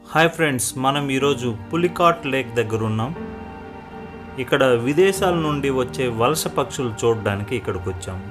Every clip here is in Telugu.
హాయ్ ఫ్రెండ్స్ మనం ఈరోజు పులికాట్ లేక్ దగ్గర ఉన్నాం ఇక్కడ విదేశాల నుండి వచ్చే వలస పక్షులు చూడడానికి ఇక్కడికి వచ్చాము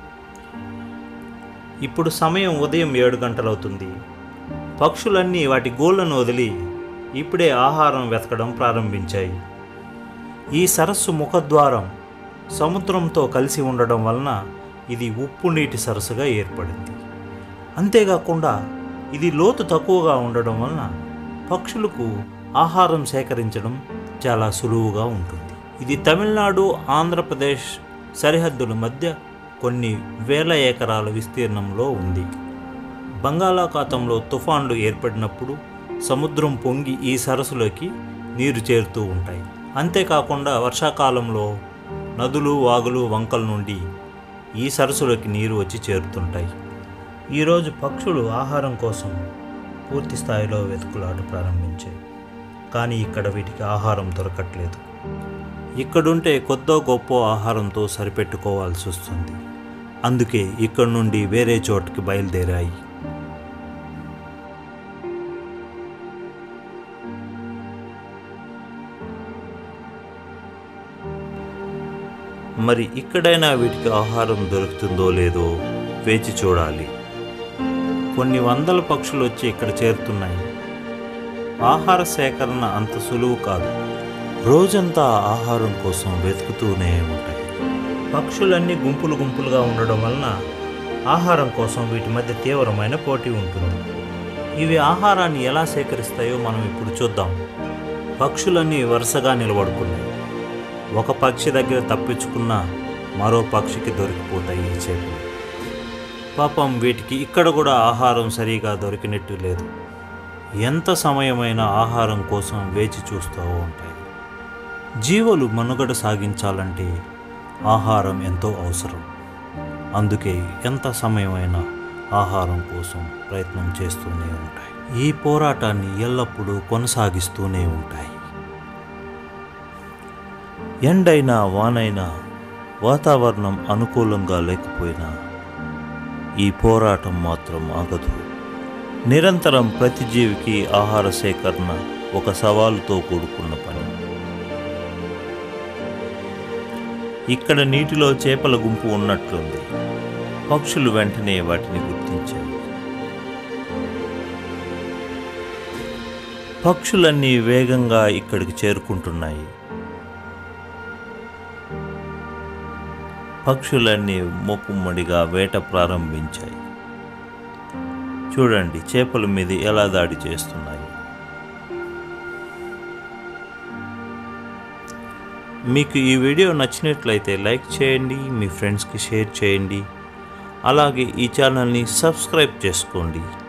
ఇప్పుడు సమయం ఉదయం ఏడు గంటలవుతుంది పక్షులన్నీ వాటి గోళ్లను వదిలి ఇప్పుడే ఆహారం వెతకడం ప్రారంభించాయి ఈ సరస్సు ముఖద్వారం సముద్రంతో కలిసి ఉండడం వలన ఇది ఉప్పు నీటి సరస్సుగా ఏర్పడింది అంతేకాకుండా ఇది లోతు తక్కువగా ఉండడం వలన పక్షులకు ఆహారం సేకరించడం చాలా సులువుగా ఉంటుంది ఇది తమిళనాడు ఆంధ్రప్రదేశ్ సరిహద్దుల మధ్య కొన్ని వేల ఎకరాల విస్తీర్ణంలో ఉంది బంగాళాఖాతంలో తుఫాన్లు ఏర్పడినప్పుడు సముద్రం పొంగి ఈ సరస్సులోకి నీరు చేరుతూ ఉంటాయి అంతేకాకుండా వర్షాకాలంలో నదులు వాగులు వంకల నుండి ఈ సరస్సులోకి నీరు వచ్చి చేరుతుంటాయి ఈరోజు పక్షులు ఆహారం కోసం పూర్తి స్థాయిలో వెతుకులాట ప్రారంభించాయి కానీ ఇక్కడ వీటికి ఆహారం దొరకట్లేదు ఇక్కడుంటే కొద్దో గొప్ప ఆహారంతో సరిపెట్టుకోవాల్సి వస్తుంది అందుకే ఇక్కడ నుండి వేరే చోటుకి బయలుదేరాయి మరి ఇక్కడైనా వీటికి ఆహారం దొరుకుతుందో లేదో వేచి చూడాలి కొన్ని వందల పక్షులు వచ్చి ఇక్కడ చేరుతున్నాయి ఆహార సేకరణ అంత సులువు కాదు రోజంతా ఆహారం కోసం వెతుకుతూనే ఉంటాయి పక్షులన్నీ గుంపులు గుంపులుగా ఉండడం వలన ఆహారం కోసం వీటి మధ్య తీవ్రమైన పోటీ ఉంటుంది ఇవి ఆహారాన్ని ఎలా సేకరిస్తాయో మనం ఇప్పుడు చూద్దాం పక్షులన్నీ వరుసగా నిలబడుకున్నాయి ఒక పక్షి దగ్గర తప్పించుకున్న మరో పక్షికి దొరికిపోతాయి ఈ చేపలు పాపం వీటికి ఇక్కడ కూడా ఆహారం సరిగా దొరికినట్టు లేదు ఎంత సమయమైన ఆహారం కోసం వేచి చూస్తూ ఉంటాయి జీవులు మనుగడ సాగించాలంటే ఆహారం ఎంతో అవసరం అందుకే ఎంత సమయమైనా ఆహారం కోసం ప్రయత్నం చేస్తూనే ఉంటాయి ఈ పోరాటాన్ని ఎల్లప్పుడూ కొనసాగిస్తూనే ఉంటాయి ఎండైనా వానైనా వాతావరణం అనుకూలంగా లేకపోయినా ఈ పోరాటం మాత్రం ఆగదు నిరంతరం ప్రతి జీవికి ఆహార సేకరణ ఒక సవాలుతో కూడుకున్న పని ఇక్కడ నీటిలో చేపల గుంపు ఉన్నట్లుంది పక్షులు వెంటనే వాటిని గుర్తించాయి పక్షులన్నీ వేగంగా ఇక్కడికి చేరుకుంటున్నాయి పక్షులన్నీ మొక్కుమ్మడిగా వేట ప్రారంభించాయి చూడండి చేపల మీద ఎలా దాడి చేస్తున్నాయి మీకు ఈ వీడియో నచ్చినట్లయితే లైక్ చేయండి మీ ఫ్రెండ్స్కి షేర్ చేయండి అలాగే ఈ ఛానల్ని సబ్స్క్రైబ్ చేసుకోండి